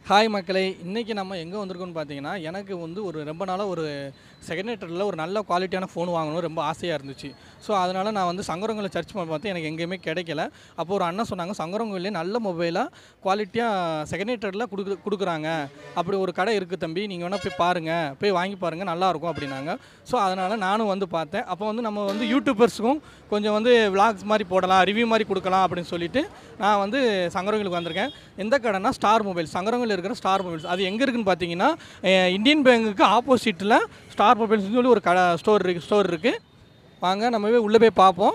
Hi மக்களே இன்றைக்கி நம்ம எங்கே வந்திருக்கோம்னு பார்த்தீங்கன்னா எனக்கு வந்து ஒரு ரொம்ப நாளாக ஒரு செகண்ட் ஹேண்டரில் ஒரு நல்ல குவாலிட்டியான ஃபோன் வாங்கணும் ரொம்ப ஆசையாக இருந்துச்சு ஸோ அதனால் நான் வந்து சங்கரங்களை சர்ச் பண்ணி பார்த்தேன் எனக்கு எங்கேயுமே கிடைக்கல அப்போ ஒரு அண்ணன் சொன்னாங்க சங்கரங்கோயிலே நல்ல மொபைலாக குவாலிட்டியாக செகண்ட் ஹேண்டரில் கொடுக்கு கொடுக்குறாங்க அப்படி ஒரு கடை இருக்குது தம்பி நீங்கள் வேணால் போய் பாருங்கள் போய் வாங்கி பாருங்கள் நல்லாயிருக்கும் அப்படின்னாங்க ஸோ அதனால் நானும் வந்து பார்த்தேன் அப்போ வந்து நம்ம வந்து யூடியூபர்ஸுக்கும் கொஞ்சம் வந்து விளாக்ஸ் மாதிரி போடலாம் ரிவ்யூ மாதிரி கொடுக்கலாம் அப்படின்னு சொல்லிட்டு நான் வந்து சங்கரங்களுக்கு வந்திருக்கேன் எந்த கடைனா ஸ்டார் மொபைல்ஸ் சங்கரங்களில் இருக்கிற ஸ்டார் மொபைல்ஸ் அது எங்கே இருக்குன்னு பார்த்தீங்கன்னா அஹ், இந்தியன் பேங்குக்கு ஆப்போசிட்டில் ஸ்டார் மொபைல்ஸ்னு சொல்லி ஒரு கடை ஸ்டோர் இருக்குது ஸ்டோர் இருக்குது வாங்க நம்ம போய் உள்ளே போய் பார்ப்போம்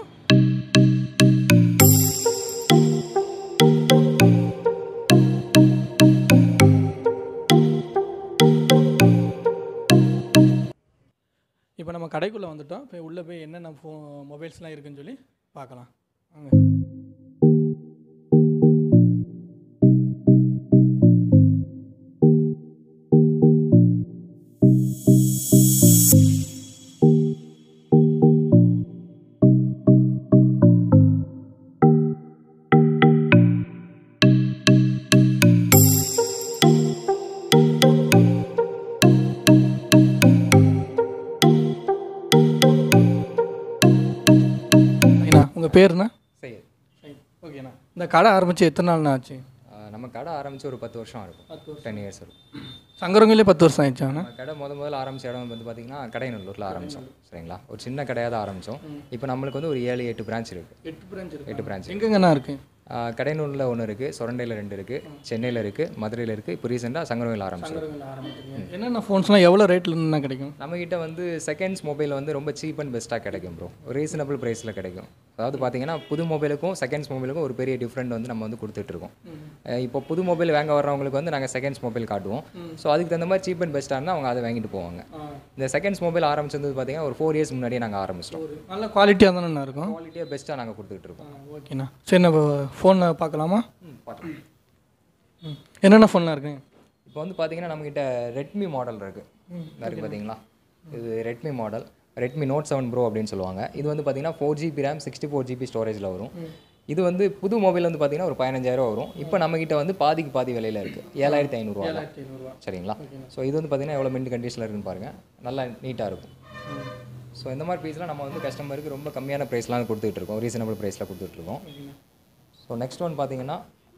இப்போ நம்ம கடைக்குள்ளே வந்துட்டோம் போய் உள்ளே போய் என்னென்ன ஃபோ மொபைல்ஸ்லாம் இருக்குன்னு சொல்லி பார்க்கலாம் வாங்க ஐயா உங்கள் பேருண்ணா சரி ஓகேண்ணா இந்த கடை ஆரம்பித்து எத்தனை நாள்ண்ணா ஆச்சு ஆஹ் நம்ம கடை ஆரம்பித்து ஒரு பத்து வருஷம் இருக்கும் டென் இயர்ஸ் இருக்கும் சங்கரங்கிலே பத்து வருஷம் ஆயிடுச்சாண்ணா நம்ம கடை முத முதல்ல ஆரம்பிச்ச இடம் வந்து பார்த்தீங்கன்னா கடைநல்லூரில் ஆரம்பித்தோம் சரிங்களா ஒரு சின்ன கடையாக தான் ஆரம்பித்தோம் இப்போ நம்மளுக்கு வந்து ஒரு ஏழு எட்டு பிரான்ச் இருக்குது எட்டு பிரான்ச் இருக்கு எட்டு பிரான்ச் எங்கெங்கண்ணா இருக்கு கடைநல்லூரில் ஒன்று இருக்குது சொரண்டையில் ரெண்டு இருக்குது சென்னையில் இருக்குது மதுரையில் இருக்குது இப்போ ரீசெண்டாக சங்கரவையில் ஆரம்பிச்சோம் என்னென்ன ஃபோன்ஸ்லாம் எவ்வளோ ரேட்டில் இருந்தா கிடைக்கும் நம்மக்கிட்ட வந்து செகண்ட்ஸ் மொபைல் வந்து ரொம்ப சீப் அண்ட் பெஸ்ட்டாக கிடைக்கும் ப்ரோ ரீசனபிள் ப்ரைஸில் கிடைக்கும் அதாவது பார்த்தீங்கன்னா புது மொபைலுக்கும் செகண்ட்ஸ் மொபைலுக்கும் ஒரு பெரிய டிஃப்ரெண்ட் வந்து நம்ம வந்து கொடுத்துட்ருக்கோம் இப்போ புது மொபைல் வாங்க வர்றவங்களுக்கு வந்து நாங்கள் செகண்ட்ஸ் மொபைல் காட்டுவோம் ஸோ அதுக்கு தகுந்த மாதிரி சீப் அண்ட் பெஸ்ட்டாக இருந்தால் அவங்க அதை வாங்கிட்டு போவாங்க இந்த செகண்ட்ஸ் மொபைல் ஆரம்பிச்சது பார்த்தீங்கன்னா ஒரு ஃபோர் இயர்ஸ் முன்னாடியே நாங்கள் ஆரம்பிச்சிட்டோம் நல்ல குவாலிட்டியாக தானே இருக்கும் குவாலிட்டியாக பெஸ்ட்டாக நாங்கள் கொடுத்துட்டு இருக்கோம் ஓகேண்ணா சரி நம்ம ஃபோனை பார்க்கலாமா ம், பார்க்கலாம். ம். என்னென்ன ஃபோன்லாம் இருக்குங்க இப்போ வந்து பார்த்தீங்கன்னா நம்மக்கிட்ட ரெட்மி மாடல் இருக்குது இருக்குது பார்த்தீங்களா இது Redmi model Redmi Note seven Pro அப்படின்னு சொல்லுவாங்க இது வந்து பார்த்தீங்கன்னா four GB RAM sixty four GB ஸ்டோரேஜில் வரும் இது வந்து புது மொபைல் வந்து பார்த்தீங்கன்னா ஒரு பதினஞ்சாயிரம் வரும் இப்போ நம்மக்கிட்ட வந்து பாதிக்கு பாதி விலையில் இருக்குது ஏழாயிரத்தி ஐநூறுரூவா சரிங்களா ஸோ இது வந்து பார்த்தீங்கன்னா எவ்வளோ மின்ட் கண்டிஷனில் இருக்குன்னு பாருங்கள் நல்லா நீட்டாக இருக்கும் ஸோ இந்த மாதிரி பீஸ்லாம் நம்ம வந்து கஸ்டமருக்கு ரொம்ப கம்மியான ப்ரைஸ்லாம் கொடுத்துட்டு இருக்கோம் ரீசனபிள் ப்ரைஸில் கொடுத்துட்ருக்கோம் ஸோ நெக்ஸ்ட் ஒன் பார்த்தீங்கன்னா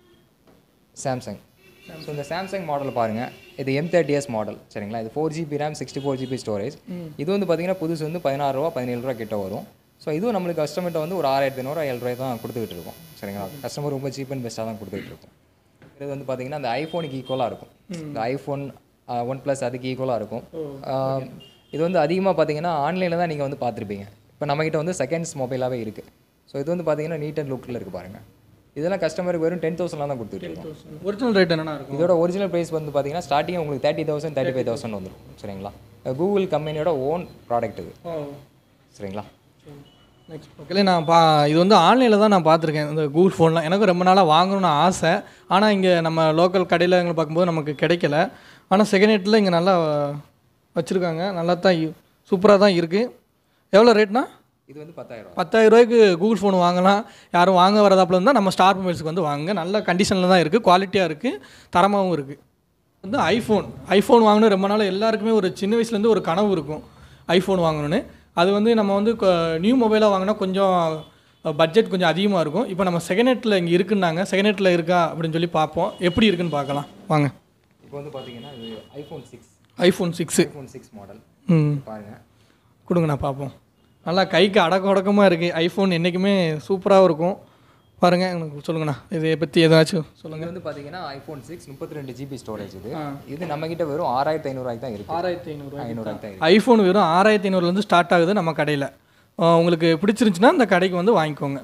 சாம்சங் ஸோ இந்த சாம்சங் மாடல் பாருங்கள் இது எம் தேர்ட்டி மாடல் சரிங்களா இது four GB RAM sixty four GB storage இது வந்து பார்த்தீங்கன்னா புதுசு வந்து பதினாறு ரூபா பதினேழு ரூபா கிட்ட வரும் ஸோ இதுவும் நம்மளுக்கு கஸ்டமர்கிட்ட வந்து ஒரு ஆறாயிரத்தி ஐநூறுவா ஏழு ரூபாய் தான் கொடுத்துக்கிட்டு இருக்கோம் சரிங்களா கஸ்டமர் ரொம்ப சீப் அண்ட் பெஸ்ட்டாக தான் கொடுத்துட்டு இருக்கோம் இது வந்து பார்த்தீங்கன்னா அந்த ஐஃபோனுக்கு ஈக்குவலாக இருக்கும் இந்த ஐஃபோன் ஒன் ப்ளஸ் அதுக்கு ஈக்குவலாக இருக்கும் ஆஹ், இது வந்து அதிகமாக பார்த்தீங்கன்னா ஆன்லைனில் தான் நீங்கள் வந்து பார்த்துருப்பீங்க இப்போ நம்மக்கிட்ட வந்து செகண்ட்ஸ் மொபைலாகவே இருக்குது ஸோ இது வந்து பார்த்தீங்கன்னா நீட் அண்ட் லுக்கில் இருக்குது பாருங்கள் இதெல்லாம் கஸ்டமருக்கு வெறும் டென் தௌசண்ட்லாம் தான் கொடுத்துட்டு இருக்கோம் ஒரிஜினல் ரேட் என்னென்ன இருக்கும் இதோட ஒரிஜினல் ப்ரைஸ் வந்து பார்த்தீங்கன்னா ஸ்டார்டிங் உங்களுக்கு thirty thousand thirty five thousand வந்துடும் சரிங்களா கூகுள் கம்பெனியோட ஓன் ப்ராடக்ட் இது சரிங்களா நெக்ஸ்ட் ஓகே நான் பா இது வந்து ஆன்லைனில் தான் நான் பார்த்துருக்கேன் இந்த கூகுள் ஃபோன்லாம் எனக்கு ரொம்ப நாளாக வாங்கணும்னு ஆசை ஆனால் இங்கே நம்ம லோக்கல் கடையில் எங்களை பார்க்கும்போது நமக்கு கிடைக்கல ஆனால் செகண்ட் ஹேண்டில் இங்கே நல்லா வச்சுருக்காங்க நல்லா தான் சூப்பராக தான் இருக்குது எவ்வளோ ரேட்னா இது வந்து பத்தாயிரம் ரூபா பத்தாயிரம் ரூபாய்க்கு கூகுள் ஃபோன் வாங்கலாம் யாரும் வாங்க வரதாப்புல இருந்தால் நம்ம ஸ்டார் மொபைல்ஸ்க்கு வந்து வாங்க நல்ல கண்டிஷனில் தான் இருக்குது குவாலிட்டியாக இருக்குது தரமாகவும் இருக்குது வந்து ஐஃபோன் ஐஃபோன் வாங்கணும் ரொம்ப நாள் எல்லாருக்குமே ஒரு சின்ன வயசுலேருந்து ஒரு கனவு இருக்கும் ஐஃபோன் வாங்கணும்னு அது வந்து நம்ம வந்து நியூ மொபைலாக வாங்கினா கொஞ்சம் பட்ஜெட் கொஞ்சம் அதிகமாக இருக்கும் இப்போ நம்ம செகண்ட் ஹேண்டில் இங்கே இருக்குன்னாங்க செகண்ட் ஹேண்டில் இருக்கா அப்படின்னு சொல்லி பார்ப்போம் எப்படி இருக்குன்னு பார்க்கலாம் வாங்க இப்போ வந்து பார்த்தீங்கன்னா இது iPhone six iPhone six iPhone six model ம் பாருங்கள் கொடுங்க நான் பார்ப்போம் நல்லா கைக்கு அடக்க உடக்கமாக இருக்குது ஐஃபோன் என்றைக்குமே சூப்பராக இருக்கும் பாருங்கள் எனக்கு சொல்லுங்கண்ணா இதை பற்றி ஏதாச்சும் சொல்லுங்கள் இது வந்து பார்த்தீங்கன்னா ஐஃபோன் சிக்ஸ் முப்பத்தி ரெண்டு ஜிபி ஸ்டோரேஜ் இது இது நம்மக்கிட்ட வெறும் ஆறாயிரத்தி ஐநூறுவாய்க்கு தான் இருக்குது ஆறாயிரத்தி ஐநூறுரூவா ஐநூறுவாய்க்கு தான் இருக்குது ஐஃபோன் வெறும் ஆறாயிரத்தி ஐநூறுலேருந்து ஸ்டார்ட் ஆகுது நம்ம கடையில் உங்களுக்கு பிடிச்சிருந்துச்சுன்னா இந்த கடைக்கு வந்து வாங்கிக்கோங்க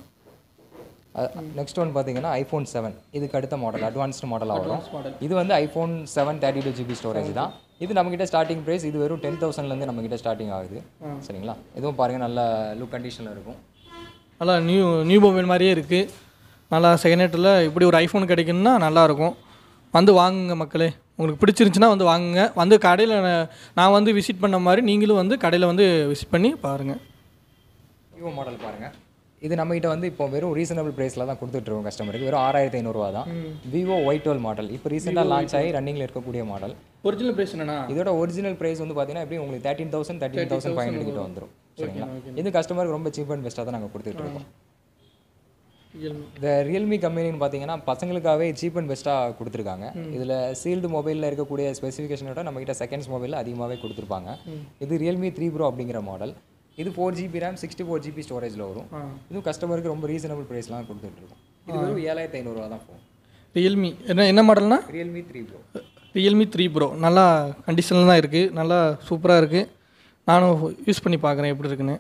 நெக்ஸ்ட் ஒன் பார்த்தீங்கன்னா ஐஃபோன் செவன் இதுக்கு அடுத்த மாடல் அட்வான்ஸ்டு மாடலாக வரும் இது வந்து iPhone seven thirty two GB storage தான் இது நம்மக்கிட்ட ஸ்டார்டிங் ப்ரைஸ் இது வெறும் டென் தௌசண்ட்லேருந்து நம்மக்கிட்ட ஸ்டார்டிங் ஆகுது சரிங்களா இதுவும் பாருங்கள் நல்ல லுக் கண்டிஷனில் இருக்கும் நல்லா நியூ நியூ மொபைல் மாதிரியே இருக்குது நல்லா செகண்ட் ஹேண்டில் இப்படி ஒரு ஐஃபோன் கிடைக்கணும்னா நல்லாயிருக்கும் வந்து வாங்குங்க மக்களே உங்களுக்கு பிடிச்சிருந்துச்சுன்னா வந்து வாங்குங்க வந்து கடையில் நான் வந்து விசிட் பண்ண மாதிரி நீங்களும் வந்து கடையில் வந்து விசிட் பண்ணி பாருங்கள் விவோ மாடல் பாருங்கள் இது நம்மகிட்ட வந்து இப்போ வெறும் ரீசனபிள் ப்ரைஸில் தான் கொடுத்துட்ருக்கோம் கஸ்டமருக்கு வெறும் ஆறாயிரத்தி ஐநூறுரூவா தான் விவோ ஒய் டுவெல் மாடல் இப்போ ரீசெண்டாக லான்ச் ஆகி ரன்னிங்கில் இருக்கக்கூடிய மாடல் ஒரிஜினல் ப்ரைஸ் என்னண்ணா இதோட ஒரிஜினல் ப்ரைஸ் வந்து பார்த்தீங்கன்னா எப்படி உங்களுக்கு thirteen thousand thirteen thousand five hundred கிட்ட வந்துடும் சரிங்களா இது கஸ்டமருக்கு ரொம்ப சீப் அண்ட் பெஸ்ட்டாக தான் நாங்கள் கொடுத்துட்ருக்கோம் ரியல்மி இந்த ரியல்மி கம்பெனின்னு பார்த்தீங்கன்னா பசங்களுக்காகவே சீப் அண்ட் பெஸ்ட்டாக கொடுத்துருக்காங்க இதில் சீல்டு மொபைலில் இருக்கக்கூடிய ஸ்பெசிஃபிகேஷனோட நம்மகிட்ட செகண்ட்ஸ் மொபைலில் அதிகமாகவே கொடுத்துருப்பாங்க இது ரியல்மி த்ரீ ப்ரோ அப்படிங்கிற மாடல் இது four GB RAM sixty four GB ஸ்டோரேஜில் வரும் ஆ இதுவும் கஸ்டமருக்கு ரொம்ப ரீசனபிள் ப்ரைஸ்லாம் கொடுத்துட்ருக்கோம் இது வெறும் ஏழாயிரத்தி ஐநூறுரூவா தான் ஃபோன் ரியல்மி என்ன என்ன மாடல்னா Realme three Pro Realme three Pro நல்லா கண்டிஷனில் தான் இருக்குது நல்லா சூப்பராக இருக்குது நானும் யூஸ் பண்ணி பார்க்குறேன் எப்படி இருக்குன்னு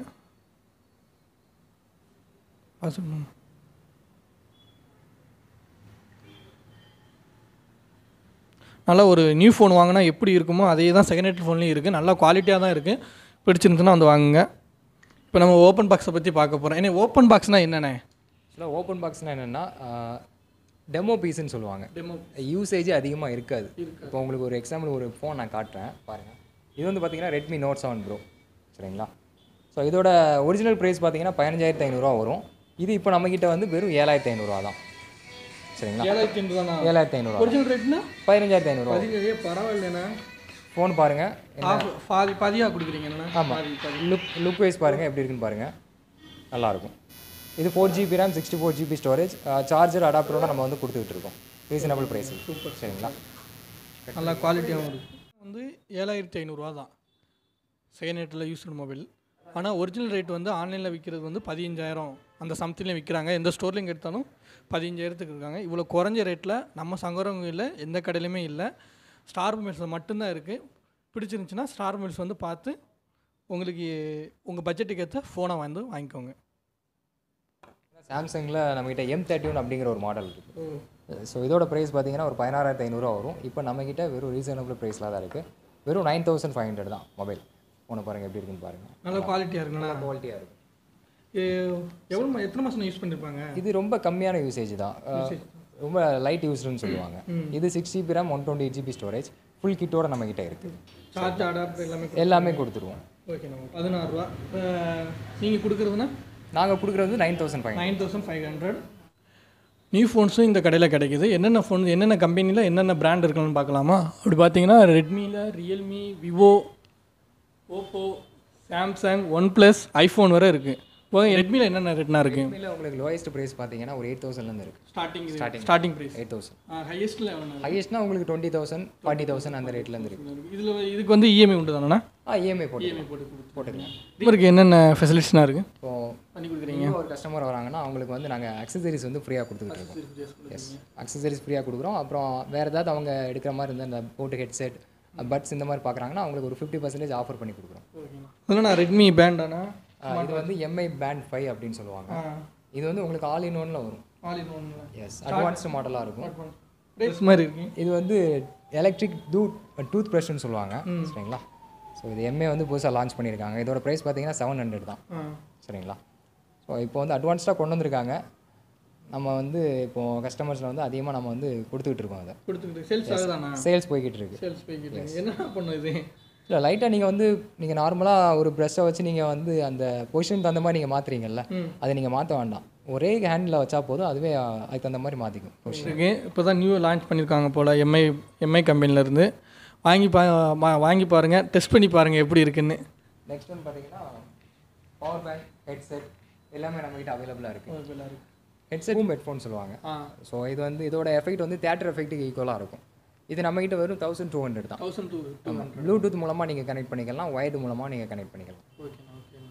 பாசம். நல்லா ஒரு நியூ ஃபோன் வாங்கினா எப்படி இருக்குமோ அதே தான் செகண்ட் ஹேண்ட் ஃபோன்லேயும் இருக்குது நல்லா குவாலிட்டியாக தான் இருக்குது பிடிச்சிருந்துச்சுன்னா வந்து வாங்குங்க இப்போ நம்ம ஓப்பன் பாக்ஸை பற்றி பார்க்க போகிறோம் ஏன்னா ஓப்பன் பாக்ஸ்னால் என்னண்ணே ஆக்சுவலாக ஓப்பன் பாக்ஸ்னால் என்னென்னா டெமோ பீஸ்ன்னு சொல்லுவாங்க டெமோ யூசேஜே அதிகமாக இருக்காது இப்போ உங்களுக்கு ஒரு எக்ஸாம்பிள் ஒரு ஃபோன் நான் காட்டுறேன் பாருங்கள் இது வந்து பார்த்தீங்கன்னா ரெட்மி நோட் செவன் ப்ரோ சரிங்களா ஸோ இதோட ஒரிஜினல் ப்ரைஸ் பார்த்தீங்கன்னா பதினஞ்சாயிரத்தி ஐநூறுரூவா வரும் இது இப்போ நம்மக்கிட்ட வந்து வெறும் ஏழாயிரத்தி ஐநூறுரூவா தான் சரிங்களா ஏழாயிரத்தி ஐநூறு தானா ஏழாயிரத்தி ஐநூறுரூவா ஒரிஜினல் ரேட்னா பதினஞ்சாயிரத்தி ஐநூறுரூவா பதினேழு பரவாயில்லைண்ணா ஃபோன் பாருங்கள் ஆஃப் பாதி பாதியாக கொடுக்குறீங்கண்ணா ஆமாம் லுக் லுக் வைஸ் பாருங்கள் எப்படி இருக்குன்னு பாருங்கள் நல்லாயிருக்கும் இது four GB RAM sixty four GB storage charger அடாப்டரோட நம்ம வந்து கொடுத்துட்டு இருக்கோம் ரீசனபிள் ப்ரைஸ் சூப்பர் சரிங்களா நல்லா குவாலிட்டியாகவும் இருக்குது வந்து ஏழாயிரத்தி ஐநூறுரூவா தான் செகண்ட் ஹேண்டில் யூஸ்டு மொபைல் ஆனால் ஒரிஜினல் ரேட் வந்து ஆன்லைனில் விற்கிறது வந்து பதினஞ்சாயிரம் அந்த சம்திங்லேயும் விற்கிறாங்க எந்த ஸ்டோர்லையும் எடுத்தாலும் பதினஞ்சாயிரத்துக்கு இருக்காங்க இவ்வளோ குறைஞ்ச ரேட்டில் நம்ம சங்கரவங்க இல்லை எந்த கடையிலையுமே இல்லை ஸ்டார் மொபைல்ஸில் மட்டும்தான் இருக்குது பிடிச்சிருந்துச்சுன்னா ஸ்டார் மொபைல்ஸ் வந்து பார்த்து உங்களுக்கு உங்கள் பட்ஜெட்டுக்கு ஏற்ற ஃபோனை வந்து வாங்கிக்கோங்க சாம்சங்கில் நம்மகிட்ட எம் தேர்ட்டி ஒன் அப்படிங்கிற ஒரு மாடல் இருக்குது ஸோ இதோட ப்ரைஸ் பார்த்தீங்கன்னா ஒரு பதினாறாயிரத்தி ஐநூறுரூவா வரும் இப்போ நம்மக்கிட்ட வெறும் ரீசனபிள் ப்ரைஸில் தான் இருக்குது வெறும் நைன் தௌசண்ட் ஃபைவ் ஹண்ட்ரட் தான் மொபைல் ஃபோனை பாருங்கள் எப்படி இருக்குன்னு பாருங்கள் நல்ல குவாலிட்டியாக இருக்குண்ணா குவாலிட்டியாக இருக்கும் எவ்வளோ மா- எத்தனை மாதம் யூஸ் பண்ணியிருப்பாங்க இது ரொம்ப கம்மியான யூசேஜ் தான் அஹ், ரொம்ப லைட் யூஸ்டுன்னு சொல்லுவாங்க இது six GB RAM one twenty GB storage full கிட்டோட நம்மக்கிட்ட இருக்குது சார்ஜ் அடாப்டர் எல்லாமே எல்லாமே கொடுத்துருவோம் ஓகேண்ணா பதினாறுரூவா நீங்கள் கொடுக்குறதுனா நாங்கள் கொடுக்குறது nine thousand five nine thousand five hundred new ஃபோன்ஸும் இந்த கடையில் கிடைக்குது என்னென்ன ஃபோன் என்னென்ன கம்பெனியில் என்னென்ன பிராண்ட் இருக்குன்னு பார்க்கலாமா அப்படி பார்த்தீங்கன்னா ரெட்மியில் Realme Vivo Oppo Samsung OnePlus iPhone வரை இருக்குது இப்போ ரெட்மியில் என்னென்ன ரேட்னா இருக்குது ரெட்மியில் உங்களுக்கு லோயஸ்ட் ப்ரைஸ் பார்த்தீங்கன்னா ஒரு எயிட் தௌசண்ட்லேருந்து இருக்குது starting starting price eight thousand ஹையஸ்ட்டில் எவ்வளோ ஹையஸ்ட்னா உங்களுக்கு டுவெண்ட்டி தௌசண்ட் ஃபார்ட்டி தௌசண்ட் அந்த ரேட்லேருந்து இருக்குது இதில் இதுக்கு வந்து இஎம்ஐ உண்டு தானே ஆ இஎம்ஐ போட்டு போட்டு கொடுத்து போட்டுக்கலாம் இவருக்கு என்னென்ன ஃபெசிலிட்டிஸ்லாம் இருக்குது இப்போ பண்ணி கொடுக்குறீங்க இப்போ ஒரு கஸ்டமர் வராங்கன்னா அவங்களுக்கு வந்து நாங்கள் அக்சசரிஸ் வந்து ஃப்ரீயாக கொடுத்துக்கிட்டு இருக்கோம் எஸ் அக்சசரிஸ் ஃப்ரீயாக கொடுக்குறோம் அப்புறம் வேறு ஏதாவது அவங்க எடுக்கிற மாதிரி இருந்தால் இந்த போட்டு ஹெட்செட் பட்ஸ் இந்த மாதிரி பார்க்குறாங்கன்னா அவங்களுக்கு ஒரு ஃபிஃப்டி பர்சன்டேஜ் ஆஃபர் பண்ணி கொடுக்குறோம் ஓகேண்ணா அதனால் ரெட்மி பேண்டாண்ணா ஆ, இது வந்து எம்ஐ பேண்ட் ஃபைவ் அப்படின்னு சொல்லுவாங்க இது வந்து உங்களுக்கு ஆல் இன் ஒன்ல வரும் ஆல் இன் ஒன்ல எஸ் அட்வான்ஸ்டு மாடலாக இருக்கும் ப்ரைஸ் மாதிரி இருக்கு இது வந்து எலக்ட்ரிக் டூத் டூத் ப்ரஷ்னு சொல்லுவாங்க சரிங்களா ஸோ இது எம்ஏ வந்து புதுசாக லான்ச் பண்ணியிருக்காங்க இதோட ப்ரைஸ் பார்த்தீங்கன்னா செவன் ஹண்ட்ரட் தான் ஆ சரிங்களா ஸோ இப்போ வந்து அட்வான்ஸ்டாக கொண்டு வந்திருக்காங்க நம்ம வந்து இப்போ கஸ்டமர்ஸில் வந்து அதிகமாக நம்ம வந்து கொடுத்துக்கிட்டு இருக்கோம் அதை கொடுத்துக்கிட்டு சேல்ஸ் ஆகுதாண்ணா சேல்ஸ் போய்கிட்டு இருக்கு சேல்ஸ் போய்கிட்டு என்ன பண்ணும் இது இல்லை லைட்டாக நீங்கள் வந்து நீங்கள் நார்மலாக ஒரு ப்ரெஷ்ஷை வச்சு நீங்கள் வந்து அந்த பொசிஷனுக்கு தகுந்த மாதிரி நீங்கள் மாற்றுறீங்கல்ல ம். அதை நீங்கள் மாற்ற வேண்டாம் ஒரே ஹேண்டில் வச்சா போதும் அதுவே அதுக்கு தகுந்த மாதிரி மாற்றிக்கும் பொசிஷன் இருக்கு இப்போ தான் நியூ லான்ச் பண்ணியிருக்காங்க போல் எம்ஐ எம்ஐ கம்பெனிலேருந்து வாங்கி பா வா- வாங்கி பாருங்கள் டெஸ்ட் பண்ணி பாருங்கள் எப்படி இருக்குன்னு நெக்ஸ்ட் ஒன் பார்த்தீங்கன்னா பவர் பேங்க் ஹெட்செட் எல்லாமே நம்மகிட்ட அவைலபிளாக இருக்குது ஹெட்செட் ஹெட்ஃபோன் சொல்லுவாங்க ஆ ஸோ இது வந்து இதோட எஃபெக்ட் வந்து தேட்டர் எஃபெக்ட்டுக்கு ஈக்குவலாக இருக்கும் இது நம்மகிட்ட வெறும் தௌசண்ட் டூ ஹண்ட்ரட் தான் தௌசண்ட் டூ ஆமாம் ப்ளூடூத் மூலமாக நீங்கள் கனெக்ட் பண்ணிக்கலாம் ஒயர்டு மூலமாக நீங்கள் கனெக்ட் பண்ணிக்கலாம் ஓகேண்ணா ஓகேண்ணா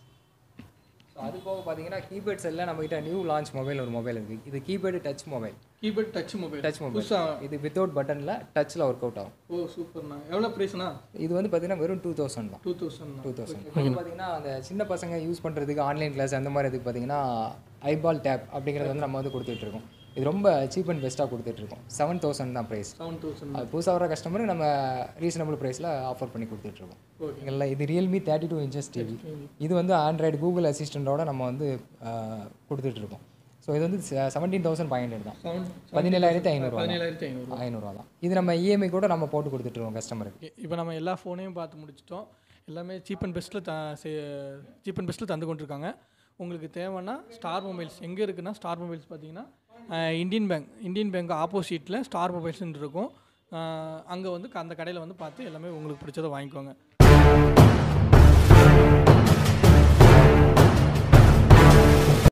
ஸோ அது போக பார்த்தீங்கன்னா கீபேட்ஸ் எல்லாம் நம்மகிட்ட நியூ லான்ச் மொபைல் ஒரு மொபைல் இருக்குது இது keypad touch mobile keypad touch mobile touch mobile புதுசாக இது வித்தவுட் பட்டனில் டச்சில் ஒர்க் அவுட் ஆகும் ஓ சூப்பர்ண்ணா எவ்வளோ ப்ரைஸ்ண்ணா இது வந்து பார்த்தீங்கன்னா வெறும் டூ தௌசண்ட் தான் டூ தௌசண்ட் டூ தௌசண்ட் பார்த்தீங்கன்னா அந்த சின்ன பசங்க யூஸ் பண்ணுறதுக்கு ஆன்லைன் கிளாஸ் அந்த மாதிரி இதுக்கு பார்த்தீங்கன்னா ஐபால் டேப் அப்படிங்கிறது வந்து நம்ம வந்து கொடுத்துட்டு இருக்கோம் இது ரொம்ப சீப் அண்ட் பெஸ்ட்டாக கொடுத்துட்ருக்கோம் செவன் தௌசண்ட் தான் ப்ரைஸ் செவன் தௌசண்ட் அது புதுசாக வர கஸ்டமருக்கு நம்ம ரீசனபிள் ப்ரைஸில் ஆஃபர் பண்ணி கொடுத்துட்ருக்கோம் ஓகே எங்களில் இது Realme thirty two inches TV இது வந்து ஆண்ட்ராய்டு கூகுள் அசிஸ்டண்ட்டோட நம்ம வந்து கொடுத்துட்ருக்கோம் ஸோ இது வந்து செவன்டீன் தௌசண்ட் ஃபைவ் ஹண்ட்ரட் தான் செவன் பதினேழாயிரத்தி ஐநூறுரூவா பதினேழாயிரத்தி ஐநூறு ஐநூறுரூவா தான் இது நம்ம இஎம்ஐ கூட நம்ம போட்டு கொடுத்துட்ருக்கோம் கஸ்டமருக்கு ஓகே இப்போ நம்ம எல்லா ஃபோனையும் பார்த்து முடிச்சிட்டோம் எல்லாமே சீப் அண்ட் பெஸ்ட்டில் த சீப் அண்ட் பெஸ்ட்டில் தந்து கொண்டிருக்காங்க உங்களுக்கு தேவைன்னா ஸ்டார் மொபைல்ஸ் எங்கே இருக்குன்னா ஸ்டார் மொபைல்ஸ் பார்த்தீங்கன்னா அஹ், இந்தியன் பேங்க் இந்தியன் பேங்க் ஆப்போசிட்டில் ஸ்டார் மொபைல்ஸ்னு இருக்கும் அங்கே வந்து அந்த கடையில் வந்து பார்த்து எல்லாமே உங்களுக்கு பிடிச்சதை வாங்கிக்கோங்க